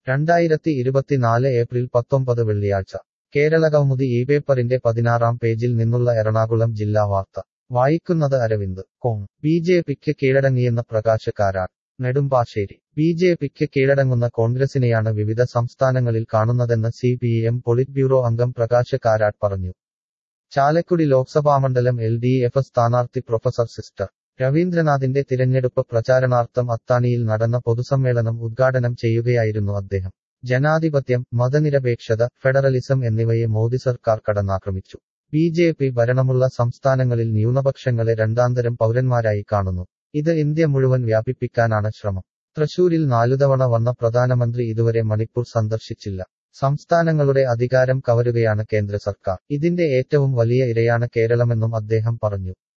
രണ്ടായിരത്തി ഇരുപത്തിനാല് ഏപ്രിൽ പത്തൊമ്പത് വെള്ളിയാഴ്ച കേരളകൗമുദി ഈ പേപ്പറിന്റെ പതിനാറാം പേജിൽ നിന്നുള്ള എറണാകുളം ജില്ലാ വാർത്ത വായിക്കുന്നത് അരവിന്ദ് കോൺ ബി ജെ പിക്ക് കീഴടങ്ങിയെന്ന പ്രകാശ് കാരാട്ട് നെടുമ്പാശ്ശേരി ബി ജെ പിക്ക് കീഴടങ്ങുന്ന കോൺഗ്രസിനെയാണ് വിവിധ സംസ്ഥാനങ്ങളിൽ കാണുന്നതെന്ന് C P M polit bureau അംഗം പ്രകാശ് കാരാട്ട് പറഞ്ഞു ചാലക്കുടി ലോക്സഭാമണ്ഡലം എൽ ഡി എഫ് സ്ഥാനാർത്ഥി പ്രൊഫസർ സിസ്റ്റർ രവീന്ദ്രനാഥിന്റെ തിരഞ്ഞെടുപ്പ് പ്രചാരണാർത്ഥം അത്താണിയിൽ നടന്ന പൊതുസമ്മേളനം ഉദ്ഘാടനം ചെയ്യുകയായിരുന്നു അദ്ദേഹം ജനാധിപത്യം മതനിരപേക്ഷത ഫെഡറലിസം എന്നിവയെ മോദി സർക്കാർ കടന്നാക്രമിച്ചു ബി ജെ പി ഭരണമുള്ള സംസ്ഥാനങ്ങളിൽ ന്യൂനപക്ഷങ്ങളെ രണ്ടാന്തരം പൗരന്മാരായി കാണുന്നു ഇത് ഇന്ത്യ മുഴുവൻ വ്യാപിപ്പിക്കാനാണ് ശ്രമം തൃശൂരിൽ നാലുതവണ വന്ന പ്രധാനമന്ത്രി ഇതുവരെ മണിപ്പൂർ സന്ദർശിച്ചില്ല സംസ്ഥാനങ്ങളുടെ അധികാരം കവരുകയാണ് കേന്ദ്ര സർക്കാർ ഇതിന്റെ ഏറ്റവും വലിയ ഇരയാണ് കേരളമെന്നും അദ്ദേഹം പറഞ്ഞു